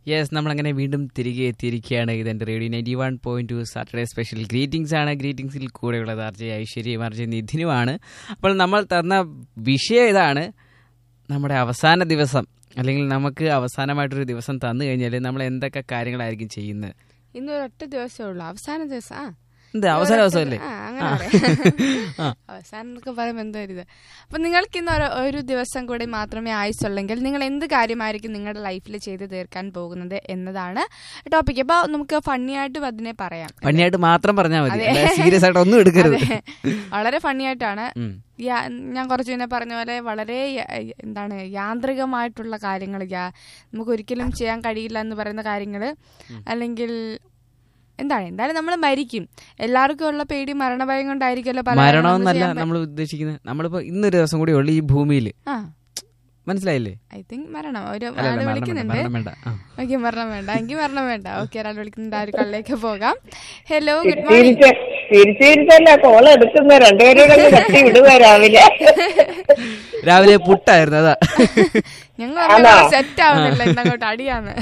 Yes നമ്മളങ്ങനെ വീണ്ടും തിരികെ എത്തിയിരിക്കുകയാണ് ഇതെൻ്റെ radio ninety one point two Saturday special greetings ആണ് ഗ്രീറ്റിംഗ്സിൽ കൂടെയുള്ളത് ആർജെ ഐശ്വര്യയും ആർജെ നിധിനുമാണ് അപ്പോൾ നമ്മൾ തന്ന വിഷയം ഇതാണ് നമ്മുടെ അവസാന ദിവസം അല്ലെങ്കിൽ നമുക്ക് അവസാനമായിട്ടൊരു ദിവസം തന്നു കഴിഞ്ഞാൽ നമ്മൾ എന്തൊക്കെ കാര്യങ്ങളായിരിക്കും ചെയ്യുന്നത് ഇന്ന് ഒരൊറ്റ ദിവസമേ ഉള്ളൂ അവസാന ദിവസം ആ എന്ത് അവസാന ദിവസമല്ലേ ആ, അങ്ങനെ ആ. പറയാം. ആ. അവസാനം എന്നൊക്കെ പറയുമ്പോൾ എന്തോ ഒരു ഇത് അപ്പൊ നിങ്ങൾക്ക് ഇന്ന് ഒരു- ഒരു ദിവസം കൂടി മാത്രമേ ആയുസുള്ളെങ്കിൽ നിങ്ങൾ എന്ത് കാര്യമായിരിക്കും നിങ്ങളുടെ ലൈഫിൽ ചെയ്ത് തീർക്കാൻ പോകുന്നത് എന്നതാണ് ടോപ്പിക് അപ്പൊ നമുക്ക് ഫണ്ണി ആയിട്ടും അതിനെ പറയാം പണിയായിട്ട് മാത്രം പറഞ്ഞാൽ മതി അതെ. സീരിയസ് ആയിട്ട് ഒന്നും എടുക്കരുത് അതെ. വളരെ ഫണ്ണി ആയിട്ടാണ് ഉം. യാ- ഞാൻ കുറച്ച് മുന്നേ പറഞ്ഞ പോലെ വളരെ യ- എന്താണ് യാന്ത്രികമായിട്ടുള്ള കാര്യങ്ങൾ നമുക്ക് ഒരിക്കലും ചെയ്യാൻ കഴിയില്ല എന്ന് പറയുന്ന കാര്യങ്ങൾ അല്ലെങ്കിൽ എന്താണ് എന്തായാലും നമ്മൾ മരിക്കും എല്ലാവർക്കും ഉള്ള പേടി മരണഭയം കൊണ്ടായിരിക്കുമല്ലോ പല കാര്യങ്ങളും നമ്മൾ മരണമെന്നല്ല ചെയ്യാൻ പ- നമ്മൾ ഉദ്ദേശിക്കുന്നത് നമ്മളിപ്പോ ഇന്നൊരു ദിവസം കൂടി ഉള്ളു ഈ ഭൂമിയിൽ ആ മനസ്സിലായില്ലേ ഐ തിങ്ക് മരണം ഒരു അല്ല, അല്ല, ഒരാൾ മരണം വേണ്ട, വിളിക്കുന്നുണ്ട് മരണം വേണ്ട ആ. ഓക്കെ മരണം വേണ്ട എങ്കിൽ മരണം വേണ്ട ഓക്കെ ഒരാൾ വിളിക്കുന്നുണ്ട് ആ ഒരു കള്ളിലേക്ക് പോകാം ഹലോ ഗുഡ് മോർണിംഗ് തിരിച്ച് തിരിച്ചിരിച്ചല്ല കോൾ എടുക്കുന്ന രണ്ടുപേരും തട്ടി വിടുക രാവിലെ രാവിലെ പുട്ടായിരുന്നു അതാ ഞങ്ങൾ ആണോ? സെറ്റ് ആവുന്നില്ല ഇന്നങ്ങോട്ട് അടിയാന്ന്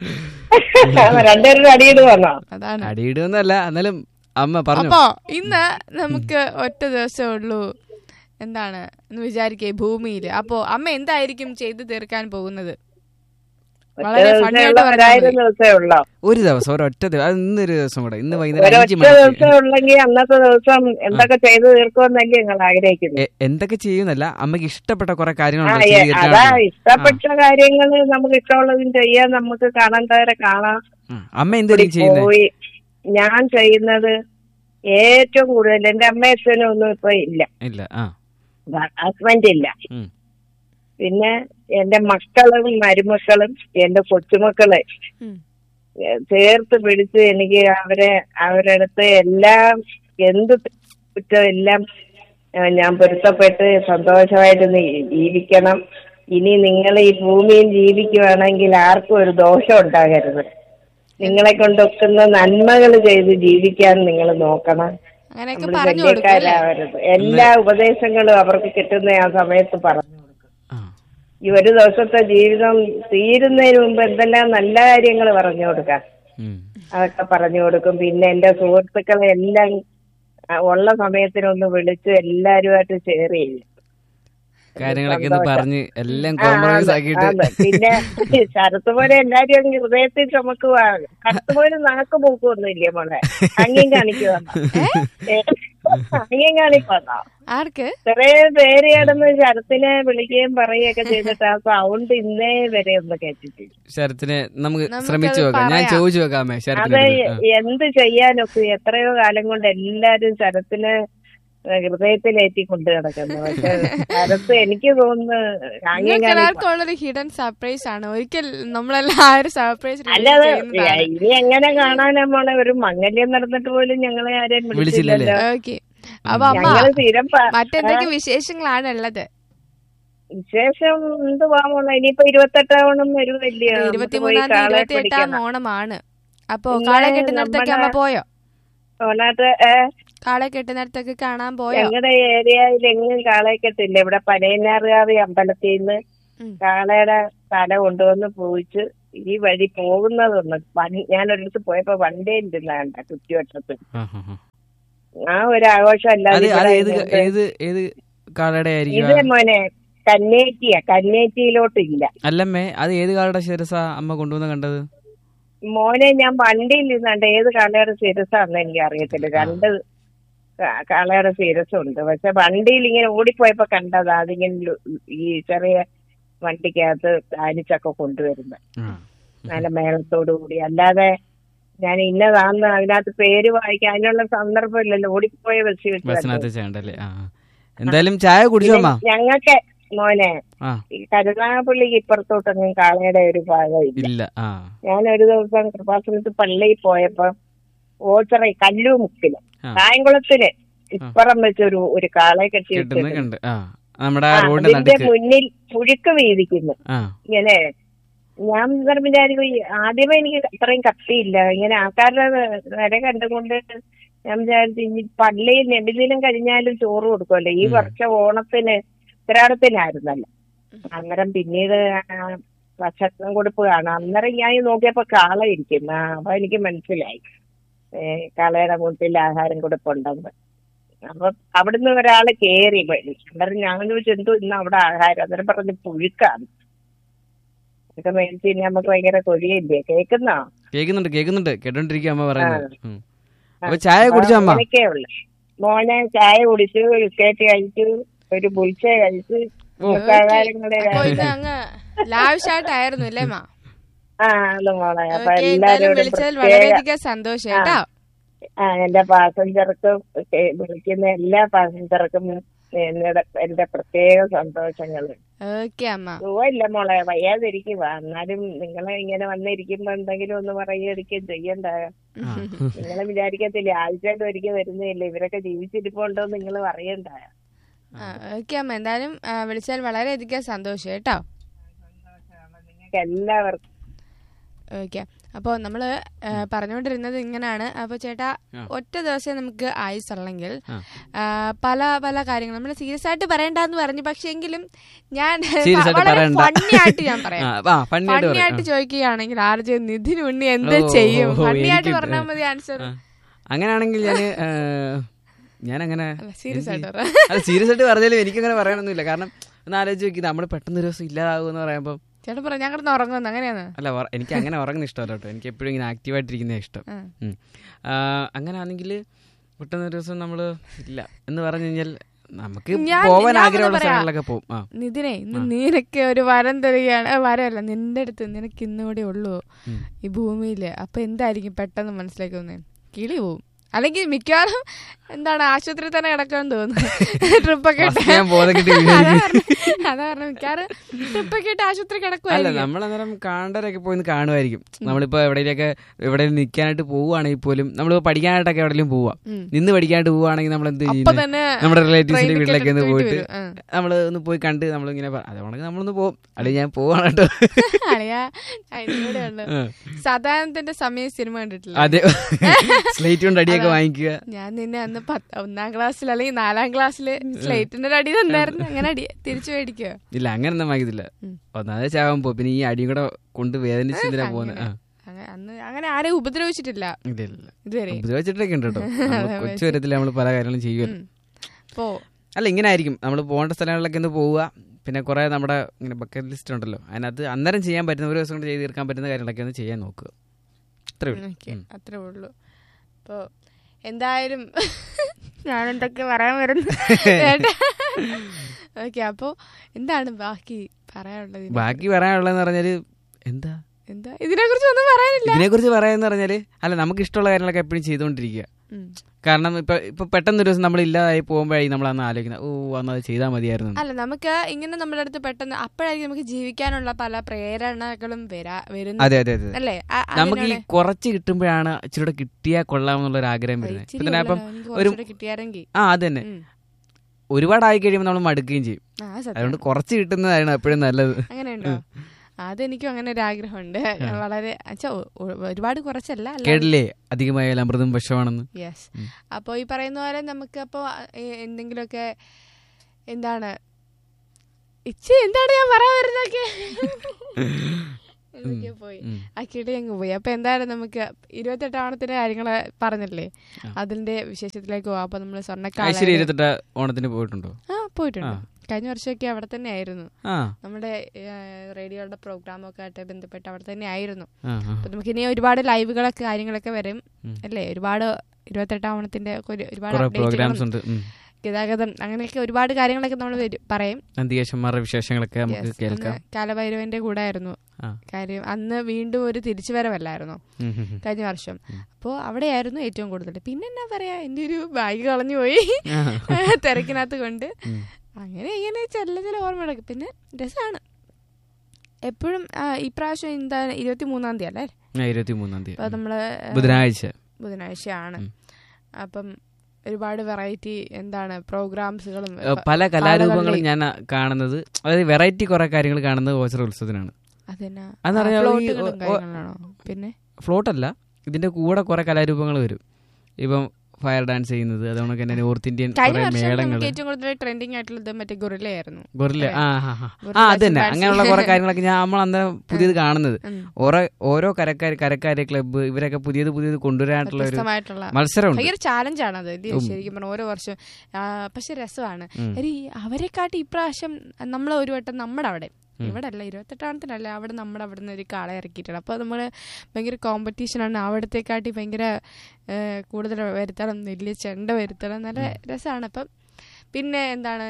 രണ്ടുപേരും അടിയിടുവാന്നോ അതാണ് അടിയിടുന്നല്ല എന്നാലും അമ്മ പറഞ്ഞു അപ്പോ ഇന്ന് നമുക്ക് ഒറ്റ ദിവസമേ ഉള്ളൂ എന്താണ് എന്ന് വിചാരിക്കേ ഭൂമിയില് അപ്പോ അമ്മ എന്തായിരിക്കും ചെയ്തു തീർക്കാൻ പോകുന്നത് വളരെ ഫണ്ണി ആയിട്ട് പറഞ്ഞാൽ ഒരായിരം മതി. ദിവസമേ ഉള്ളോ ഒരു ദിവസം ഒരൊറ്റ ദിവസം അത് ഇന്നൊരു ദിവസം കൂടെ ഇന്ന് വൈകുന്നേരം ഒരൊറ്റ അഞ്ച് മണിക്ക് ദിവസം ഉള്ളെങ്കിൽ അന്നത്തെ ദിവസം എന്തൊക്കെ ചെയ്തു തീർക്കുമെന്നല്ലേ നിങ്ങൾ ആഗ്രഹിക്കുന്നത് എ- എന്തൊക്കെ ചെയ്യുന്നല്ല അമ്മക്ക് ഇഷ്ടപ്പെട്ട കുറെ ആ കാര്യങ്ങളുണ്ട് ഏ, ചെയ്ത് അതാ തീർക്കാൻ ഇഷ്ടപ്പെട്ട കാര്യങ്ങൾ നമുക്ക് ഇഷ്ടമുള്ളതും ചെയ്യാൻ നമുക്ക് കാണേണ്ടവരെ കാണാം ഉം. അമ്മ എന്തായിരിക്കും ചെയ്യുന്നത് പോയി ഞാൻ ചെയ്യുന്നത് ഏറ്റവും കൂടുതൽ എന്റെ അമ്മയച്ഛനും ഒന്നും ഇപ്പൊ ഇല്ല ഇല്ല ആ ഹസ്ബൻഡ് ഇല്ല ഉം. പിന്നെ എന്റെ മക്കളും മരുമക്കളും എന്റെ കൊച്ചുമക്കളെ ഉം. ഏ, ചേർത്ത് പിടിച്ച് എനിക്ക് അവരെ അവരുടെ അടുത്ത് എല്ലാം എന്ത് കുറ്റം എല്ലാം ഏ, ഞാൻ പൊരുത്തപ്പെട്ട് സന്തോഷമായിട്ട് നീ- ജീവിക്കണം ഇനി നിങ്ങൾ ഈ ഭൂമിയിൽ ജീവിക്കുവാണെങ്കിൽ ആർക്കും ഒരു ദോഷം ഉണ്ടാകരുത് നിങ്ങളെ കൊണ്ടൊക്കുന്ന നന്മകൾ ചെയ്ത് ജീവിക്കാൻ നിങ്ങൾ നോക്കണം അങ്ങനെയൊക്കെ നമ്മൾ പറഞ്ഞു കൊടുക്കും അല്ലേ വലിയക്കാരാവരുത് എല്ലാ ഉപദേശങ്ങളും അവർക്ക് കിട്ടുന്ന ആ സമയത്ത് പറഞ്ഞു കൊടുക്കും ആ ഈ ഒരു ദിവസത്തെ ജീവിതം തീരുന്നതിന് മുമ്പ് എന്തെല്ലാം നല്ല കാര്യങ്ങൾ പറഞ്ഞു കൊടുക്കാം ഉം. അതൊക്കെ പറഞ്ഞു കൊടുക്കും പിന്നെ എന്റെ സുഹൃത്തുക്കളെ എല്ലാം ആ, ഉള്ള സമയത്തിനൊന്ന് വിളിച്ച് എല്ലാരുമായിട്ട് ഷെയർ ചെയ്യും കാര്യങ്ങളൊക്കെ ഒന്ന് സന്തോഷം. പറഞ്ഞ് എല്ലാം ആ, കോംപ്രമൈസ് ആണ്, ആക്കിയിട്ട് ആണ്. പിന്നെ ശരത്ത് പോലെ എല്ലാരും അങ്ങ് ഹൃദയത്തിൽ ചുമക്കുക കത്ത് പോലെ നാക്ക് മൂക്കൊന്നും ഇല്ലേ മോളെ അങ്ങിയും കാണിക്കുവന്നോ അങ്ങിയും കാണിക്കുവന്നോ ആർക്ക് ഇത്രയും പേര് കിടന്ന് ശരത്തിനെ വിളിക്കുകയും പറയുകയൊക്കെ ചെയ്തിട്ട് ആ സൗണ്ട് ഇന്നേ വരെ ഒന്ന് കേട്ടിട്ടില്ല ശരത്തിനെ നമുക്ക് നമുക്കത് ശ്രമിച്ചു നോക്കാം ഞാൻ പറയാം. ചോദിച്ചു നോക്കാം അമ്മേ അത് ശരത്തിനെ എന്ത് ചെയ്യാനൊക്കെ എത്രയോ കാലം കൊണ്ട് എല്ലാരും ശരത്തിനെ ഹൃദയത്തിലേറ്റി കൊണ്ട് കിടക്കുന്നു പക്ഷെ ശരത്ത് എനിക്ക് തോന്നുന്നു അങ്ങിയും നിങ്ങൾക്ക് കാണിക്കുവ എല്ലാവർക്കും ഉള്ളൊരു ഹിഡൻ സർപ്രൈസ് ആണ് ഒരിക്കൽ നമ്മളെല്ലാം ആ ഒരു സർപ്രൈസ് അല്ലാതെ ഇനി എങ്ങനെ കാണാനാ മോളെ ഒരു മംഗല്യം നടന്നിട്ട് പോലും ഞങ്ങളെ ആരെയും വിളിച്ചില്ലല്ലേ? വിളിച്ചില്ലല്ലോ ഓക്കെ അപ്പൊ അമ്മ ഞങ്ങള് സ്ഥിരം പ- മറ്റെന്തൊക്കെ വിശേഷങ്ങളാണ് ഉള്ളത് വിശേഷം എന്തുവാ മോളെ ഇനിയിപ്പോ ഇരുപത്തെട്ടാവണം വരുമല്ലേ ഇരുപത്തിമൂന്നാം തീയതി ഇരുപത്തി എട്ടാം ഓണമാണ് അപ്പൊ ഇന്ന് കാളെ കെട്ടുന്നിടത്തൊക്കെ അമ്മ നമ്മുടെ- പോയോ ഓണാട്ട് കാളെ കെട്ടുന്നിടത്തൊക്കെ കാണാൻ പോയോ ഞങ്ങളുടെ ഏരിയയിൽ എങ്ങും കാളയെ കെട്ടില്ല ഇവിടെ പനയനാറുകാവ് അമ്പലത്തിൽ നിന്ന് ഉം. കാളയുടെ തല കൊണ്ടുവന്ന് പൂവിച്ച് ഈ വഴി പോകുന്നതൊന്ന് വൺ- ഞാനൊരിടത്ത് പോയപ്പോ വണ്ടേ ഇരുന്നാണ്ട കുറ്റിവട്ടത്ത് ആ, ആ, ആ. ആ ഒരു ആഘോഷം അത് അല്ലാതെ അത് ഇവിടെ ഏത് ഇങ്ങോട്ട് ഏത് ഏത് കാളയുടെ ഇത് ആയിരിക്കും മോനെ കന്നേറ്റിയ കന്നേറ്റിയിലോട്ടില്ല അല്ലമ്മേ അത് ഏത് കാളുടെ ശിരസ അമ്മ കൊണ്ടുവന്ന് കണ്ടത് മോനെ ഞാൻ വണ്ടിയിൽ നിന്നാണ്ട് ഏത് കാളയുടെ ശിരസാന്ന് എനിക്ക് അറിയത്തില്ല രണ്ട് കാ- കാളയുടെ ശിരസുണ്ട് പക്ഷെ വണ്ടിയിൽ ഇങ്ങനെ ഓടിപ്പോയപ്പോ കണ്ടതാ അതിങ്ങനെ ലു- ഈ ചെറിയ വണ്ടിക്കകത്ത് താനിച്ചൊക്കെ കൊണ്ടുവരുന്നത് ആ. നല്ല മേളത്തോടു കൂടി അല്ലാതെ ഞാൻ ഇന്നതാന്ന് അതിനകത്ത് പേര് വായിക്കാൻ അതിനുള്ള സന്ദർഭം ഇല്ലല്ലോ ഓടിപ്പോയ ബസ്സിൽ വെച്ച് ബസ്സിനകത്ത് ചെയ്യണ്ടല്ലേ ആ എന്തായാലും ചായ കുടിച്ചോമ്മ ഞങ്ങൾക്ക് മോനെ ആ ഈ കരുനാഗപ്പള്ളിക്ക് ഇപ്പുറത്തോട്ടൊന്നും കാളയുടെ ഒരു ഭാഗമില്ല ഇല്ല ആ ഞാൻ ഒരു ദിവസം കൃപാസനത്ത് പള്ളിയിൽ പോയപ്പോ ഓച്ചറ കല്ലുമുക്കില് ആ. കായംകുളത്തില് ഇപ്പുറം വെച്ചൊരു ഒരു കാളയെ കെട്ടി കിട്ടുന്ന വെച്ചിട്ടുണ്ട്. കണ്ട് ആ നമ്മുടെ ആ, റോഡിന്റെ അതിന്റെ നടുക്ക് മുന്നിൽ പുഴുക്ക് വീതിക്കുന്നു ആ ഇങ്ങനെ ഞാൻ അന്നേരം വിചാരിക്കും ഈ ആദ്യമേ എനിക്ക് അത്രയും കത്തിയില്ല ഇങ്ങനെ ആൾക്കാരുടെ വര കണ്ടുകൊണ്ട് ഞാൻ വിചാരിച്ചു ഇനി പള്ളിയിൽ നെടുദിനം കഴിഞ്ഞാലും ചോറ് കൊടുക്കുമല്ലോ ഈ ഉം. വർഷം ഓണത്തിന് ഉത്തരാടത്തിനായിരുന്നല്ലോ അന്നേരം പിന്നീട് ആ ഭക്ഷണം കൊടുപ്പ് കാണാം അന്നേരം ഞാൻ ഈ നോക്കിയപ്പോ കാള ഇരിക്കും ആ അപ്പൊ എനിക്ക് മനസ്സിലായി ഏ, കാളയുടെ മുട്ടിൽ ആഹാരം കൊടുപ്പുണ്ടെന്ന് അപ്പൊ അവിടുന്ന് ഒരാള് കേറി വഴി അന്നേരം ഞാൻ ചോദിച്ചു എന്തോ ഇന്ന് അവിടെ ആഹാരം അന്നേരം പറഞ്ഞു പുഴുക്കാണ് ഇതൊക്കെ മേടിച്ച് കഴിഞ്ഞാൽ നമുക്ക് ഭയങ്കര കൊഴിയില്ലേ കേൾക്കുന്നോ കേൾക്കുന്നുണ്ട് കേൾക്കുന്നുണ്ട് കേട്ടോണ്ടിരിക്കുക അമ്മ പറയുന്നത് ഉം. അപ്പൊ ചായ കുടിച്ചോ അമ്മ അങ്ങനെയൊക്കെ ഉള്ളു മോനെ ചായ കുടിച്ചു ബിസ്ക്കറ്റ് കഴിച്ചു ഒരു പുൽച്ച കഴിച്ചു ഓ. ആഹാരങ്ങളെ അപ്പൊ ഇത് അങ്ങ് ലാവിഷായിട്ടായിരുന്നു അല്ലേ മാ ആ അത് മോളെ അപ്പൊ ഓക്കെ എന്തായാലും എല്ലാരോടും വിളിച്ചതിൽ പ്രത്യേക വളരെയധികം സന്തോഷം കേട്ടോ ആ എന്റെ പാസഞ്ചർക്കും ഒക്കെ വിളിക്കുന്ന എല്ലാ പാസഞ്ചർക്കും എന്നോട് എന്റെ പ്രത്യേക സന്തോഷങ്ങള് ഓക്കെ അമ്മ സുഖമില്ല മോളെ വയ്യാതിരിക്കുക എന്നാലും നിങ്ങളെ ഇങ്ങനെ വന്നിരിക്കുമ്പോ എന്തെങ്കിലും ഒന്ന് പറയുകയും ചെയ്യണ്ട ആ. നിങ്ങളെ വിചാരിക്കത്തില്ലേ ആഴ്ചയായിട്ട് ഒരിക്കൽ വരുന്നില്ല ഇവരൊക്കെ ജീവിച്ചിരിപ്പുണ്ടോ നിങ്ങൾ പറയണ്ട ഓക്കെ അമ്മ എന്തായാലും ആ, വിളിച്ചതിൽ വളരെയധികം സന്തോഷം കേട്ടോ നിങ്ങൾക്ക് എല്ലാവർക്കും ഓക്കെ അപ്പോൾ നമ്മൾ പറഞ്ഞുകൊണ്ടിരുന്നത് ഇങ്ങനെയാണ് അപ്പോൾ ചേട്ടാ ആ. ഒറ്റ ദിവസം നമുക്ക് ആയുസ് ഉള്ളെങ്കിൽ ആ. ആ, പല പല കാര്യങ്ങൾ നമ്മൾ സീരിയസ് ആയിട്ട് പറയണ്ടെന്ന് പറഞ്ഞു പക്ഷെ എങ്കിലും ഞാൻ Serious ആയിട്ട് വളരെ പറയണ്ട. ഫണ്ണി ആയിട്ട് ഞാൻ പറയാം ആ, ആ, funny ആയിട്ട് ഫണ്ണി പറയാം. ആയിട്ട് ചോദിക്കുകയാണെങ്കിൽ ആർജ് നിധിൻ ഉണ്ണി എന്ത് ഓ, ചെയ്യും ഓ, ഫണ്ണി ആയിട്ട് എനിക്ക് പറഞ്ഞാൽ മതി ആൻസർ ആ. അങ്ങനെയാണെങ്കിൽ ഞാൻ ഞാൻ അങ്ങനെ സീരിയസ് ആയിട്ട് പറ അല്ല സീരിയസ് ആയിട്ട് പറഞ്ഞാലും എനിക്കങ്ങനെ പറയാനൊന്നുമില്ല കാരണം ഒന്ന് ആലോചിച്ച് നോക്കി നമ്മൾ പെട്ടെന്ന് ഒരു ദിവസം ഇല്ലാതാകുമെന്ന് പറയുമ്പോൾ ചേട്ടൻ പറ ഞാൻ കിടന്ന് ഉറങ്ങുന്നു അങ്ങനെയാണ് അല്ല ഉറ- എനിക്ക് അങ്ങനെ ഉറങ്ങുന്ന ഇഷ്ടമല്ല കേട്ടോ എനിക്ക് എപ്പോഴും ഇങ്ങനെ ആക്റ്റീവായിട്ടിരിക്കുന്ന ഇഷ്ടം ആ. ഉം. ആ, അങ്ങനെ ആണെങ്കിൽ പെട്ടെന്ന് ഒരു ദിവസം നമ്മൾ ഇല്ല എന്ന് പറഞ്ഞു കഴിഞ്ഞാൽ നമുക്ക് ഞാൻ- പോവാൻ ഞാൻ ഒന്ന് ആഗ്രഹമുള്ള പറയാം. സ്ഥലങ്ങളിലൊക്കെ പോകും ആ നിതിനെ ഇന്ന് നിനക്ക് ഒരു വരം തരികയാണ് ഏ, വരമല്ല നിന്റെ അടുത്ത് നിനക്ക് ഇന്നുകൂടെ ഉള്ളൂ ഉം. ഈ ഭൂമിയില് അപ്പൊ എന്തായിരിക്കും പെട്ടെന്ന് മനസ്സിലാക്കി വന്നേ കിളി പോവും അല്ലെങ്കിൽ മിക്കവാറും എന്താണ് ആശുപത്രി തന്നെ കിടക്കാൻ തോന്നുന്നു ട്രിപ്പൊക്കെ ഇട്ട് First ഞാൻ ബോധം കെട്ട് അതാ വീഴായിരിക്കും. പറഞ്ഞെ. അതാ പറഞ്ഞ മിക്കവാറും ട്രിപ്പൊക്കെ ഇട്ട് ആശുപത്രി അല്ല കിടക്കുമായിരിക്കും നമ്മളന്നേരം കാണണ്ടവരൊക്കെ പോയി ഒന്ന് കാണുമായിരിക്കും നമ്മളിപ്പോ എവിടെയൊക്കെ എവിടെ നിൽക്കാനായിട്ട് പോവുകയാണെങ്കിൽ പോലും നമ്മൾ പഠിക്കാനായിട്ടൊക്കെ എവിടെയെങ്കിലും പോവാ ഉം. നിന്ന് പഠിക്കാനായിട്ട് പോവുകയാണെങ്കിൽ നമ്മൾ എന്ത് അപ്പൊ ചെയ്യുന്നത് തന്നെ നമ്മുടെ റിലേറ്റീവ്സിന്റെ train ticket വീട്ടിലൊക്കെ ഒന്ന് എടുത്ത് പോയിട്ട് വരും. ആ. നമ്മൾ ഒന്ന് പോയി കണ്ട് നമ്മളിങ്ങനെ പറ- അതുകൊണ്ടെങ്കിൽ നമ്മളൊന്ന് പോകും അല്ലെങ്കിൽ ഞാൻ പോവാണ് കേട്ടോ അളിയാ അതിനൂടെ ഉള്ളു ആ. സദാനത്തിന്റെ സമയം സിനിമ കണ്ടിട്ടില്ല അതെ സ്ലേറ്റ് കൊണ്ട് അടിയൊക്കെ വാങ്ങിക്കുക ഞാൻ നിന്നെ അന്ന് പത്ത് ഒന്നാം ക്ലാസ്സിൽ അല്ലെങ്കിൽ നാലാം ക്ലാസ്സിൽ സ്ലേറ്റിന്റെ ഒരു അടി തന്നായിരുന്നു അങ്ങനെ അടി തിരിച്ചു മേടിക്കുക ഇല്ല അങ്ങനൊന്നും വാങ്ങിയതില്ല ഉം. ഒന്നാമത് ചാവാൻ പോകും പിന്നെ ഈ അടിയും കൂടെ കൊണ്ട് വേദനിച്ച് എന്തിനാ പോകുന്നത് ആ അങ്ങനെ അന്ന് അങ്ങനെ ആരെയും ഉപദ്രവിച്ചിട്ടില്ല ഇല്ല ഇല്ല ഇതുവരെ ഉപദ്രവിച്ചിട്ടൊക്കെ ഉണ്ട് കേട്ടോ നമ്മള് കൊച്ചു വരത്തിൽ നമ്മൾ പല കാര്യങ്ങളും ചെയ്യുമല്ലോ ഉം. അപ്പോ അല്ല ഇങ്ങനെ ആയിരിക്കും നമ്മൾ പോകേണ്ട സ്ഥലങ്ങളിലൊക്കെ ഒന്ന് പോവുക പിന്നെ കുറെ നമ്മുടെ ഇങ്ങനെ ബക്കറ്റ് ലിസ്റ്റ് ഉണ്ടല്ലോ അതിനകത്ത് അന്നേരം ചെയ്യാൻ പറ്റുന്ന ഒരു ദിവസം കൊണ്ട് ചെയ്ത് തീർക്കാൻ പറ്റുന്ന കാര്യങ്ങളൊക്കെ ഒന്ന് ചെയ്യാൻ നോക്കുക അത്രേ ഉള്ളൂ ഓക്കെ അത്രേ ഉള്ളൂ അപ്പോ എന്തായാലും ഞാൻ എന്തൊക്കെ പറയാൻ വരുന്നു ഓക്കെ അപ്പോ എന്താണ് ബാക്കി പറയാനുള്ളത് ഇതിനെ- ബാക്കി പറയാനുള്ളതെന്ന് പറഞ്ഞാല് എന്താ എന്താ ഇതിനെ കുറിച്ച് ഒന്നും പറയാനില്ല ഇതിനെക്കുറിച്ച് പറയാന്ന് പറഞ്ഞാല് അല്ല നമുക്ക് ഇഷ്ടമുള്ള കാര്യങ്ങളൊക്കെ എപ്പോഴും ചെയ്തുകൊണ്ടിരിക്കുക ഉം. കാരണം ഇപ്പൊ ഇപ്പൊ പെട്ടെന്ന് ഒരു ദിവസം നമ്മൾ ഇല്ലാതായി പോകുമ്പോഴായി നമ്മൾ അന്ന് ആലോചിക്കുന്നത് ഓ അന്ന് അത് ചെയ്താൽ മതിയായിരുന്നു എന്ന്. അല്ല നമുക്ക് ഇങ്ങനെ നമ്മുടെ അടുത്ത് പെട്ടെന്ന് അപ്പോഴായിരിക്കും നമുക്ക് ജീവിക്കാനുള്ള പല പ്രേരണകളും വരാ വരുന്നത് അതെ അതെ അതെ അല്ലേ ആ- നമുക്ക് ഈ അതിനോട് കുറച്ച് കിട്ടുമ്പോഴാണ് ഇച്ചിരി കിട്ടിയാൽ കൊള്ളാമെന്നുള്ള ഒരു ആഗ്രഹം വരുന്നത് ഇച്ചിരി ഇപ്പൊ തന്നെ ഇപ്പം ഉള്ളല്ലോ, എനിക്ക് ഒരു കുറച്ചുകൂടെ കിട്ടിയാരെങ്കിൽ ആ അത് തന്നെ ഒരുപാടായി കഴിയുമ്പോൾ നമ്മൾ മടുക്കുകയും ചെയ്യും ആ സത്യം അതുകൊണ്ട് കുറച്ച് കിട്ടുന്നതാണ് എപ്പോഴും നല്ലത് അങ്ങനെയുണ്ടോ അതെനിക്കും അങ്ങനെ ഒരു ആഗ്രഹമുണ്ട് വളരെ അച്ഛാ ഒരുപാട് കുറച്ചല്ല അല്ല കേട്ടില്ലേ അധികമായാലും അമൃതം വിഷമാണെന്ന് യെസ് അപ്പോൾ ഈ പറയുന്ന പോലെ നമുക്ക് അപ്പോൾ എന്തെങ്കിലുമൊക്കെ എന്താണ് ഇച്ചി എന്താണ് ഞാൻ പറയാൻ വരുന്നൊക്കെ എന്തൊക്കെയോ പോയി ഉം. ആ കിളി അങ്ങ് പോയി അപ്പൊ എന്തായാലും നമുക്ക് ഇരുപത്തെട്ട് ഓണത്തിന്റെ കാര്യങ്ങൾ പറഞ്ഞില്ലേ അതിന്റെ വിശേഷത്തിലേക്ക് പോവാം അപ്പൊ നമ്മള് ഐശ്വര്യ സ്വർണ്ണക്കാല ഇരുപത്തെട്ട് ഓണത്തിന് പോയിട്ടുണ്ടോ ആ പോയിട്ടുണ്ട് കഴിഞ്ഞ വർഷമൊക്കെ അവിടെ തന്നെ ആയിരുന്നു ആ നമ്മുടെ റേഡിയോയുടെ പ്രോഗ്രാമൊക്കെ ആയിട്ട് ബന്ധപ്പെട്ട് അവിടെ തന്നെ ആയിരുന്നു ആ, ആ. അപ്പൊ നമുക്ക് ഇനി ഒരുപാട് ലൈവുകളൊക്കെ കാര്യങ്ങളൊക്കെ വരും ഉം. അല്ലേ ഒരുപാട് ഇരുപത്തെട്ടാം ഓണത്തിന്റെ ഒക്കെ ഒരു- ഒരുപാട് കുറെ updateകളും, പ്രോഗ്രാംസ് ഉണ്ട് ഉം. ഗതാഗതം അങ്ങനെയൊക്കെ ഒരുപാട് കാര്യങ്ങളൊക്കെ നമ്മൾ പറയും നന്ദികേശന്മാരുടെ വിശേഷങ്ങളൊക്കെ നമുക്ക് Yes, കേൾക്കാം അന്ന് കാലഭൈരവന്റെ കൂടെ ആയിരുന്നു ആ. കാര്യം അന്ന് വീണ്ടും ഒരു തിരിച്ചുവരവല്ലായിരുന്നു ഉം, ഉം, ഉം. കഴിഞ്ഞ വർഷം അപ്പോൾ അവിടെയായിരുന്നു ഏറ്റവും കൂടുതൽ പിന്നെ എന്നാ പറയാ എന്റെ ഒരു ബാഗ് കളഞ്ഞു പോയി ആ. തിരക്കിനകത്ത് കൊണ്ട് ഉം. അങ്ങനെ ഇങ്ങനെ ചില ചില ഓർമ്മകളൊക്കെ പിന്നെ രസമാണ് എപ്പോഴും ഈ പ്രാവശ്യം എന്താ ഇരുപത്തി മൂന്നാം തീയതി അല്ലേ ആ, ഇരുപത്തി മൂന്നാം തീയതി അപ്പൊ നമ്മള് ആ, ബുധനാഴ്ച ബുധനാഴ്ചയാണ് ഉം. അപ്പം ഒരുപാട് വെറൈറ്റി എന്താണ് പ്രോഗ്രാംസുകളും ഏ, പല കലാരൂപങ്ങളും ഞാൻ കാണുന്നത് അതായത് വെറൈറ്റി കുറെ കാര്യങ്ങൾ കാണുന്നത് ഓച്ചറ ഉത്സവത്തിനാണ് അതന്നെ അതെന്ന് പറഞ്ഞാൽ ഈ ഫ്ലോട്ടുകളും ഓ- കാര്യങ്ങളാണോ പിന്നെ ഫ്ലോട്ട് അല്ല ഇതിന്റെ കൂടെ കുറെ കലാരൂപങ്ങൾ വരും ഇപ്പം ഫയർ ഡാൻസ് ചെയ്യുന്നത് അതുകൊണ്ട് തന്നെ നോർത്ത് ഇന്ത്യൻ കഴിഞ്ഞ കുറെ വർഷം മേളങ്ങൾ നമുക്ക് ഏറ്റവും കൂടുതൽ ട്രെൻഡിങ് ആയിട്ടുള്ളത് മറ്റേ ഗൊറില്ലയായിരുന്നു ഗൊറില്ല അതെ. ആ ആ, ആ. ഗൊറില്ല ആ അത് തന്നെ ഡാൻസ്. അങ്ങനെയുള്ള കുറെ കാര്യങ്ങളൊക്കെ ഞാൻ നമ്മൾ അന്നേരം പുതിയത് കാണുന്നത് ഉം. ഓരോ ഓരോ കരക്കാർ കരക്കാരെ ക്ലബ്ബ് ഇവരൊക്കെ പുതിയത് പുതിയത് കൊണ്ടുവരാനായിട്ടുള്ള ഒരു വ്യത്യസ്തമായിട്ടുള്ള മത്സരമുണ്ട് ഭയങ്കര ചാലഞ്ചാണ് അത് ഇത് ഉം. ശരിക്കും പറഞ്ഞ ഓരോ വർഷം ആ, പക്ഷെ രസമാണ് ഉം. ഒരു അവരെക്കാട്ടി ഇപ്രാവശ്യം നമ്മൾ ഒരു വട്ടം നമ്മുടെ അവിടെ ഉം. ഇവിടെ അല്ല ഇരുപത്തെട്ടാമത്തിനല്ല അവിടെ നമ്മുടെ അവിടെ നിന്ന് ഒരു കാളെ ഇറക്കിയിട്ടുണ്ട് അപ്പോൾ നമ്മൾ ഭയങ്കര കോമ്പറ്റീഷനാണ് അവിടത്തെക്കാട്ടി ഭയങ്കര ഏ, കൂടുതൽ വരുത്തണം വലിയ ചെണ്ട വരുത്തണം നല്ല രസമാണ് അപ്പം പിന്നെ എന്താണ്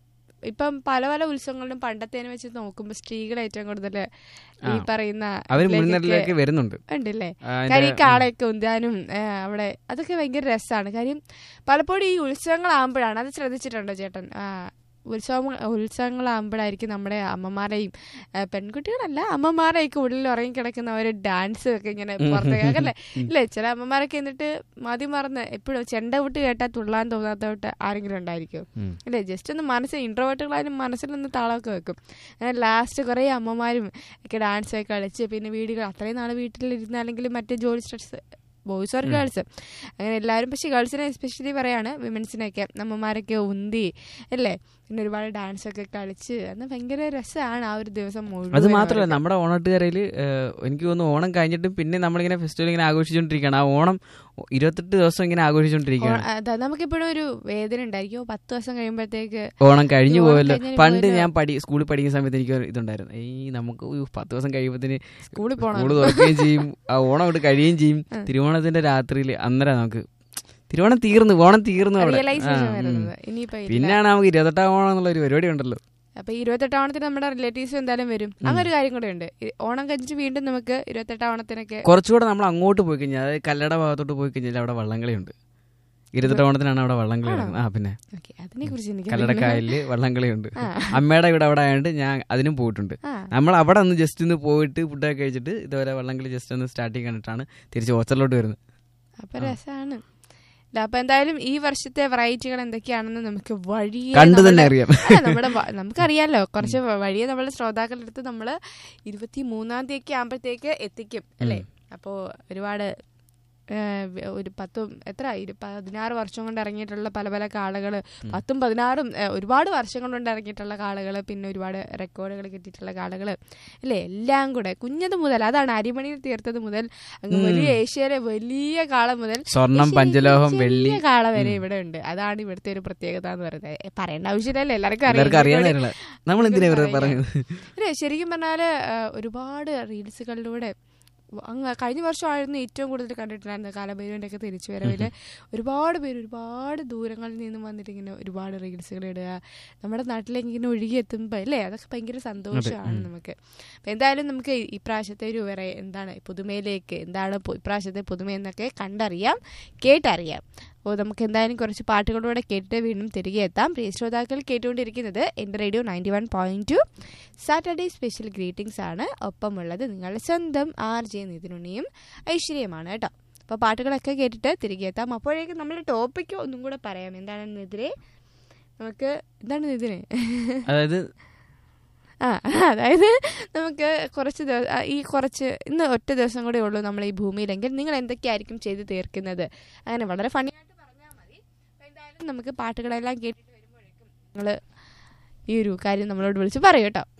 ഇപ്പം പല പല ഉത്സവങ്ങളിലും പണ്ടത്തേനെ വെച്ച് നോക്കുമ്പോൾ സ്ത്രീകൾ ഏറ്റവും കൂടുതൽ ഈ ആ. പറയുന്ന അവർ ഇതിലേക്കൊക്കെ മുൻനിരയിലേക്ക് വരുന്നുണ്ട് ഉണ്ടല്ലേ ആ, അതിന്റെ- കാര്യം ഈ കാളയൊക്കെ ഉന്താനും ഏ, അവിടെ അതൊക്കെ ഭയങ്കര രസമാണ് കാര്യം പലപ്പോഴും ഈ ഉത്സവങ്ങളാകുമ്പോഴാണ് അത് ശ്രദ്ധിച്ചിട്ടുണ്ടോ ചേട്ടൻ ആ, ഉത്സവം ഉത്സവങ്ങളാകുമ്പോഴായിരിക്കും നമ്മുടെ അമ്മമാരെയും ഏ, പെൺകുട്ടികളല്ല അമ്മമാരെയൊക്കെ ഉള്ളിൽ ഉറങ്ങിക്കിടക്കുന്ന ഒരു ഡാൻസ് ഒക്കെ ഇങ്ങനെ പുറത്തേക്ക് അല്ലേ ഇല്ലേ ചില അമ്മമാരൊക്കെ എന്നിട്ട് മതി മറന്ന് എപ്പോഴും ചെണ്ട വിട്ട് കേട്ടാൽ തുള്ളാൻ തോന്നാത്തോട്ട് ആരെങ്കിലും ഉണ്ടായിരിക്കും ഉം. അല്ലേ ജസ്റ്റ് ഒന്ന് മനസ്സ് ഇൻട്രോവേർട്ടുകളായാലും മനസ്സിലൊന്ന് താളമൊക്കെ വെക്കും അങ്ങനെ ലാസ്റ്റ് കുറേ അമ്മമാരും ഒക്കെ ഡാൻസ് ഒക്കെ കളിച്ച് പിന്നെ വീടുകൾ അത്രയും നാൾ വീട്ടിലിരുന്ന് അല്ലെങ്കിൽ മറ്റേ ജോലി സ്ട്രെസ് ബോയ്സ് ഓർ ഗേൾസ് അങ്ങനെ എല്ലാവരും പക്ഷേ ഗേൾസിനെ എസ്പെഷ്യലി പറയാണ് വിമൻസിനൊക്കെ അമ്മമാരൊക്കെ ഉന്തി അല്ലേ പിന്നെ ഒരുപാട് ഡാൻസ് ഒക്കെ കളിച്ച് അന്ന് ഭയങ്കര രസമാണ് ആ ഒരു ദിവസം മുഴുവൻ അത് മാത്രമല്ല അവർക്ക്. നമ്മുടെ ഓണട്ടുകരയിൽ എനിക്ക് തോന്നുന്നു ഓണം കഴിഞ്ഞിട്ടും പിന്നെ നമ്മളിങ്ങനെ ഫെസ്റ്റിവൽ ഇങ്ങനെ ആഘോഷിച്ചുകൊണ്ടിരിക്കുകയാണ് ആ ഓണം ഇരുപത്തെട്ട് ദിവസം ഇങ്ങനെ ആഘോഷിച്ചുകൊണ്ടിരിക്കുകയാണ് ഓ- അതാ നമുക്കിപ്പോഴും ഒരു വേദന ഉണ്ടായിരിക്കും ഓ, പത്ത് ദിവസം കഴിയുമ്പോഴത്തേക്ക് ഓണം കഴിഞ്ഞു ഓണം പോയല്ലോ കഴിഞ്ഞ് പണ്ട് പോയല്ലോ. ഞാൻ പഠി സ്കൂളിൽ പഠിക്കുന്ന സമയത്ത് എനിക്ക് ഒരു ഇതുണ്ടായിരുന്നു ഈ നമുക്ക് ഉയ്യോ, പത്ത് ദിവസം കഴിയുമ്പോഴത്തേന് സ്കൂളിൽ പോകണം സ്കൂൾ തുറക്കുകയും ചെയ്യും ആ ഓണം അവിടെ കഴിയുകയും ചെയ്യും തിരുവോണത്തിന്റെ രാത്രിയിൽ അന്നേരം നമുക്ക് തിരുവോണം തീർന്നു ഓണം തീർന്നു അവിടെ ആ, റിയലൈസേഷൻ ഉം. വരുന്നത് ഇനിയിപ്പോ ഇല്ല. പിന്നെയാണ് നമുക്ക് ഇരുപത്തെട്ടാം ഓണം എന്നുള്ള ഒരു പരിപാടി ഉണ്ടല്ലോ അപ്പൊ ഇരുപത്തെട്ടാം ഓണത്തിന് നമ്മുടെ റിലേറ്റീവ്സ് എന്തായാലും വരും അങ്ങനെ ഒരു കാര്യം കൂടെ ഉണ്ട് ഈ ഓണം കഴിഞ്ഞിട്ട് വീണ്ടും നമുക്ക് ഇരുപത്തെട്ടാം ഓണത്തിനൊക്കെ കുറച്ചുകൂടെ നമ്മൾ അങ്ങോട്ട് പോയി കഴിഞ്ഞാൽ അതായത് കല്ലട ഭാഗത്തോട്ട് പോയി കഴിഞ്ഞാൽ അവിടെ വള്ളംകളിയുണ്ട് ഇരുപത്തെട്ടാം ഓണത്തിനാണ് അവിടെ വള്ളംകളി നടക്കുന്നത് ആ പിന്നെ ഓക്കെ അതിനെ കുറിച്ച് എനിക്ക് കല്ലടക്കായലില് വള്ളംകളിയുണ്ട് ആ. അമ്മയുടെ ഇവിടെ അവിടെ ആയതുകൊണ്ട് ഞാൻ അതിനും പോയിട്ടുണ്ട് ആ നമ്മൾ അവിടെ ഒന്ന് ജസ്റ്റ് ഒന്ന് പോയിട്ട് ഫുഡൊക്കെ കഴിച്ചിട്ട് ഇതുവരെ വള്ളംകളി ജസ്റ്റ് ഒന്ന് സ്റ്റാർട്ട് കണ്ടിട്ടാണ് തിരിച്ച് ഹോസ്റ്റലിലോട്ട് വരുന്നത് അപ്പൊ രസമാണ് ഇല്ല, അപ്പൊ എന്തായാലും ഈ വർഷത്തെ വെറൈറ്റികൾ എന്തൊക്കെയാണെന്ന് നമുക്ക് വഴിയെ കണ്ടു തന്നെ നമ്മുടെ- അറിയാം അല്ല, നമ്മുടെ വ- നമുക്കറിയാലോ കുറച്ച് വ- വഴിയെ നമ്മുടെ ശ്രോതാക്കളുടെ അടുത്ത് നമ്മള് ഇരുപത്തി മൂന്നാം തീയതി ഒക്കെ ആകുമ്പോഴത്തേക്ക് എത്തിക്കും അല്ലേ അപ്പോ ഒരുപാട് ഏഹ്, വ- ഒരു പത്തും എത്ര ഇരു- പതിനാറ് വർഷം കൊണ്ട് ഇറങ്ങിയിട്ടുള്ള പല പല കാളകൾ പത്തും പതിനാറും ഏഹ്, ഒരുപാട് വർഷം കൊണ്ട് ഇറങ്ങിയിട്ടുള്ള കാളകൾ പിന്നെ ഒരുപാട് റെക്കോർഡുകൾ കിട്ടിയിട്ടുള്ള കാളകൾ അല്ലേ എല്ലാം കൂടെ കുഞ്ഞത് മുതൽ അതാണ് അരിമണിയിൽ തീർത്തത് മുതൽ അങ്ങ് വലിയ ഏഷ്യയിലെ വലിയ കാള മുതൽ സ്വർണം ഏഷ്യയിലെ പഞ്ചലോഹം ചെറിയ വെള്ളി കാള വരെ ഇവിടെ ഉണ്ട് അതാണ് ഇവിടുത്തെ ഒരു പ്രത്യേകത എന്ന് പറയുന്നത് ഏ, പറയേണ്ട ആവശ്യമില്ലല്ലോ എല്ലാവർക്കും എല്ലാവർക്കും അറിയാൻ അറിയാം തരില്ല നമ്മൾ എന്തിനാ വെറുതെ അറിയാം. പറയുന്നത് അല്ലേ ശരിക്കും പറഞ്ഞാല് ആ, ഒരുപാട് റീൽസുകളിലൂടെ വ- അങ്ങ് കഴിഞ്ഞ വർഷമായിരുന്നു ഏറ്റവും കൂടുതൽ കണ്ടിട്ടുണ്ടായിരുന്നത് കാലഭൈരവന്റെ ഒക്കെ തിരിച്ചു വരവില് ഒരുപാട് പേര് ഒരുപാട് ദൂരങ്ങളിൽ നിന്നും വന്നിട്ട് ഇങ്ങനെ ഒരുപാട് റീൽസുകൾ ഇടുക നമ്മുടെ നാട്ടിലേക്ക് ഇങ്ങനെ ഒഴുകി എത്തുമ്പോൾ അല്ലേ അതൊക്കെ ഭയങ്കര സന്തോഷമാണ് നമുക്ക് അപ്പം എന്തായാലും നമുക്ക് ഈ- ഇപ്രാവശ്യത്തെ ഒരു വേറെ എന്താണ് പുതുമയിലേക്ക് എന്താണ് പു- ഇപ്രാവശ്യത്തെ പുതുമയെന്നൊക്കെ കണ്ടറിയാം കേട്ടറിയാം അപ്പോൾ നമുക്ക് എന്തായാലും കുറച്ച് പാട്ടുകളൂടെ കേട്ടിട്ട് വീണ്ടും തിരികെ എത്താം പ്രിയ ശ്രോതാക്കൾ കേട്ടുകൊണ്ടിരിക്കുന്നത് എൻ്റെ radio ninety one point two Saturday special greetings ആണ് ഒപ്പമുള്ളത് നിങ്ങളുടെ സ്വന്തം ആർ ജെ നിതിനുണ്ണിയും ഐശ്വര്യമാണ് കേട്ടോ അപ്പോൾ പാട്ടുകളൊക്കെ കേട്ടിട്ട് തിരികെ എത്താം അപ്പോഴേക്കും നമ്മൾ ടോപ്പിക്ക് ഒന്നും കൂടെ പറയാം എന്താണ് നിതിരെ നമുക്ക് എന്താണ് നിതിന് അതായത് ആ അതായത് നമുക്ക് കുറച്ച് ദിവ- ആ, ഈ കുറച്ച് ഇന്ന് ഒറ്റ ദിവസം കൂടെ ഉള്ളൂ നമ്മൾ ഈ ഭൂമിയിലെങ്കിൽ നിങ്ങൾ എന്തൊക്കെയായിരിക്കും ചെയ്ത് തീർക്കുന്നത് അങ്ങനെ വളരെ ഫണി ആയിട്ട് പറഞ്ഞാൽ മതി അപ്പോൾ എന്തായാലും നമുക്ക് പാട്ടുകളെല്ലാം കേട്ടിട്ട് വരുമ്പോഴേക്കും നിങ്ങൾ ഈ ഒരു കാര്യം നമ്മളോട് വിളിച്ച് പറയൂ കേട്ടോ